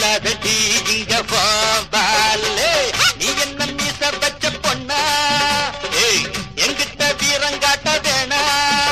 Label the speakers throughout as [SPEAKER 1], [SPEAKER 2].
[SPEAKER 1] செல்லாதடி இங்க போவாலே நீ என்ன மீச வச்ச பொண்ணா ஏய் எங்கிட்ட வீரங்காட்ட வேணா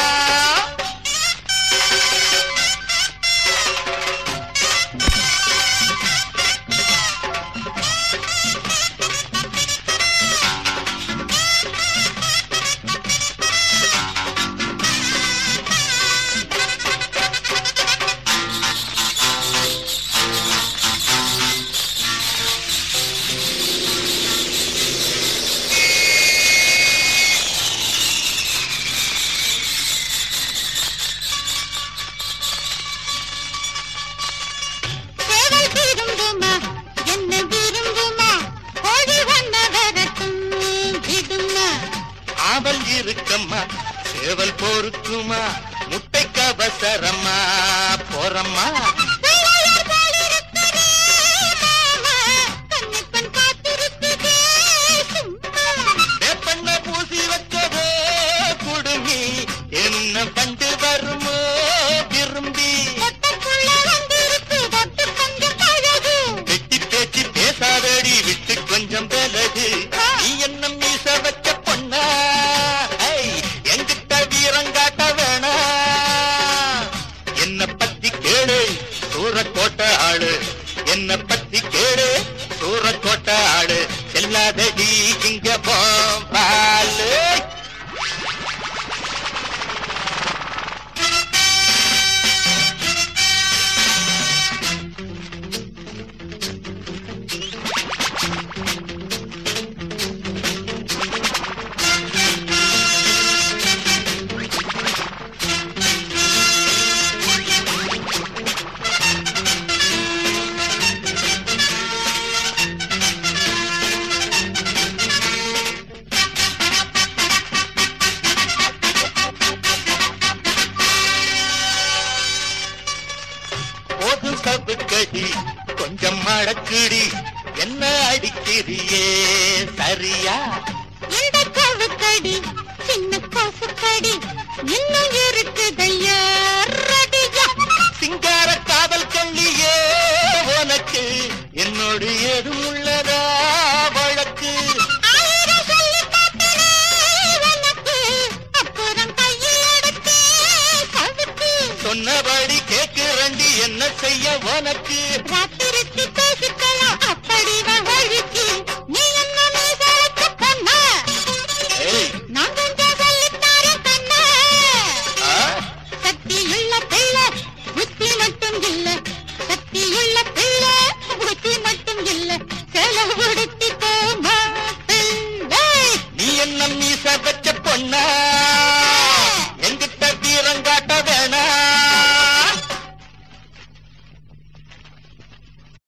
[SPEAKER 2] சேவல் விரும்புமா என்ன விரும்புமா கோழி வண்ண வரட்டும் விடுமா
[SPEAKER 1] ஆவல் இருக்கம்மா சேவல் பொறுக்குமா முட்டைக்கு அவசரமா போறம்மா
[SPEAKER 2] பிள்ளையார் போல் இருக்குதே மாமா கண்ணிப்பன் காத்திருக்குதே சும்மா
[SPEAKER 1] வேப்பண்ண பூசி வச்சதோ குடுமி என்ன கண்டு வருமோ விரும்பி
[SPEAKER 2] ஒட்டக்குள்ள வந்திருக்கு தொட்டு கொஞ்சம் அழகு
[SPEAKER 1] வெட்டி பேச்சு பேசாதடி விட்டு கொஞ்சம் விலகு நீ என்ன மீச வச்ச பொண்ணா ஐ, எங்கிட்ட வீரங்காட்ட வேணா என்ன பத்தி கேளு சூரக்கோட்டை ஆளு என்ன பத்தி கேளு சூரக்கோட்டை ஆளு செல்லாதடி இங்க போவாலு போதும் சவுக்கடி கொஞ்சம் மடக்குடி என்ன அடிக்கிறியே சரியா
[SPEAKER 2] இந்த கவுக்கடி சின்ன காசுக்கடி இன்னும் இருக்குதையா ரெடியா
[SPEAKER 1] சிங்கார காதல் கள்ளியே உனக்கு என்னோடு ஏதும் உள்ளதா வழக்கு
[SPEAKER 2] ஆயிரம் சொல்லி காட்டினே உனக்கு அப்புறம் கையில் எடுத்தே கவுக்கு
[SPEAKER 1] சொன்னபடி கேக்குறண்டி என்ன செய்ய உனக்கு
[SPEAKER 2] ராத்திரிக்கு பேசிக்கலாம் அப்படி வழிக்கு நீ என்ன மீச வச்ச பொண்ணா
[SPEAKER 1] ஏய்
[SPEAKER 2] நான் கொஞ்சம் சொல்லித்தாரேன் கண்ணா
[SPEAKER 1] ஆ,
[SPEAKER 2] சக்தியுள்ள பிள்ளை புத்தி மட்டும் இல்ல சக்தியுள்ள பிள்ளை புத்தி மட்டும் இல்ல செலவுடுத்தி போமா பிள்ளை
[SPEAKER 1] நீ என்ன மீச வச்ச பொண்ணா